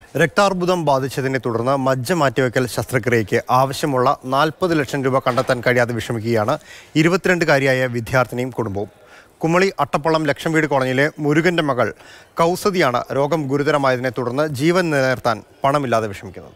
രക്താർബുദം ബാധിച്ചതിനെ തുടർന്ന് മജ്ജ മാറ്റിവെക്കൽ ശസ്ത്രക്രിയയ്ക്ക് ആവശ്യമുള്ള നാൽപ്പത് ലക്ഷം രൂപ കണ്ടെത്താൻ കഴിയാതെ വിഷമിക്കുകയാണ് ഇരുപത്തിരണ്ടുകാരിയായ വിദ്യാർത്ഥിനിയും കുടുംബവും കുമളി അട്ടപ്പള്ളം ലക്ഷം വീട് കോളനിയിലെ മുരുകന്റെ മകൾ കൗസതിയാണ് രോഗം ഗുരുതരമായതിനെ തുടർന്ന് ജീവൻ നിലനിർത്താൻ പണമില്ലാതെ വിഷമിക്കുന്നത്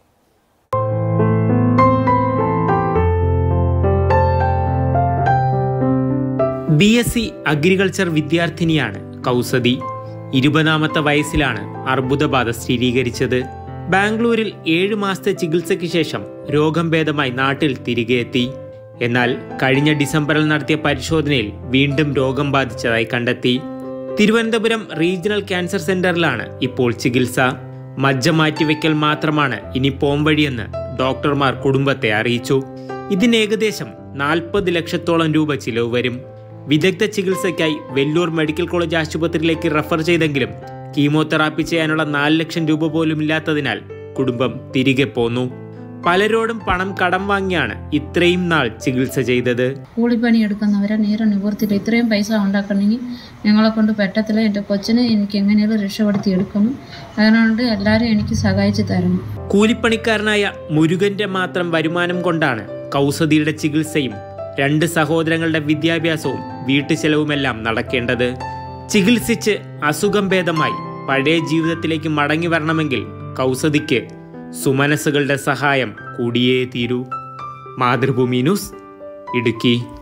ബി എസ് സി അഗ്രികൾച്ചർ വിദ്യാർത്ഥിനിയാണ് കൗസതി ഇരുപതാമത്തെ വയസ്സിലാണ് അർബുദബാധ സ്ഥിരീകരിച്ചത് ബാംഗ്ലൂരിൽ ഏഴു മാസത്തെ ചികിത്സയ്ക്ക് ശേഷം രോഗം ഭേദമായി നാട്ടിൽ തിരികെ എത്തി എന്നാൽ കഴിഞ്ഞ ഡിസംബറിൽ നടത്തിയ പരിശോധനയിൽ വീണ്ടും രോഗം ബാധിച്ചതായി കണ്ടെത്തി തിരുവനന്തപുരം റീജിയണൽ ക്യാൻസർ സെന്ററിലാണ് ഇപ്പോൾ ചികിത്സ മജ്ജ മാറ്റിവെക്കൽ മാത്രമാണ് ഇനി പോംവഴിയെന്ന് ഡോക്ടർമാർ കുടുംബത്തെ അറിയിച്ചു ഇതിന് ഏകദേശം നാൽപ്പത് ലക്ഷത്തോളം രൂപ ചിലവ് വരും വിദഗ്ധ ചികിത്സയ്ക്കായി വെല്ലൂർ മെഡിക്കൽ കോളേജ് ആശുപത്രിയിലേക്ക് റഫർ ചെയ്തെങ്കിലും കീമോതെറാപ്പി ചെയ്യാനുള്ള നാല് ലക്ഷം രൂപ പോലും ഇല്ലാത്തതിനാൽ കുടുംബം തിരികെ പോന്നു പലരോടും പണം കടം വാങ്ങിയാണ് ഇത്രയും നാൾ ചികിത്സ ചെയ്തത് കൂലിപ്പണി എടുക്കുന്നവരെ നേരെ നിവർത്തില്ല ഇത്രയും പൈസ ഉണ്ടാക്കണമെങ്കിൽ ഞങ്ങളെ കൊണ്ട് പറ്റത്തില്ല എൻ്റെ കൊച്ചിനെ എനിക്ക് എങ്ങനെയും രക്ഷപ്പെടുത്തി എടുക്കണം അതുകൊണ്ട് എല്ലാവരും എനിക്ക് സഹായിച്ചു തരണം കൂലിപ്പണിക്കാരനായ മുരുകന്റെ മാത്രം വരുമാനം കൊണ്ടാണ് കൗസതിയുടെ ചികിത്സയും രണ്ട് സഹോദരങ്ങളുടെ വിദ്യാഭ്യാസവും വീട്ടുചെലവുമെല്ലാം നടക്കേണ്ടത് ചികിത്സിച്ച് അസുഖം ഭേദമായി പഴയ ജീവിതത്തിലേക്ക് മടങ്ങി വരണമെങ്കിൽ കൗസതിക്ക് സുമനസ്സുകളുടെ സഹായം കൂടിയേ തീരൂ മാതൃഭൂമി ന്യൂസ് ഇടുക്കി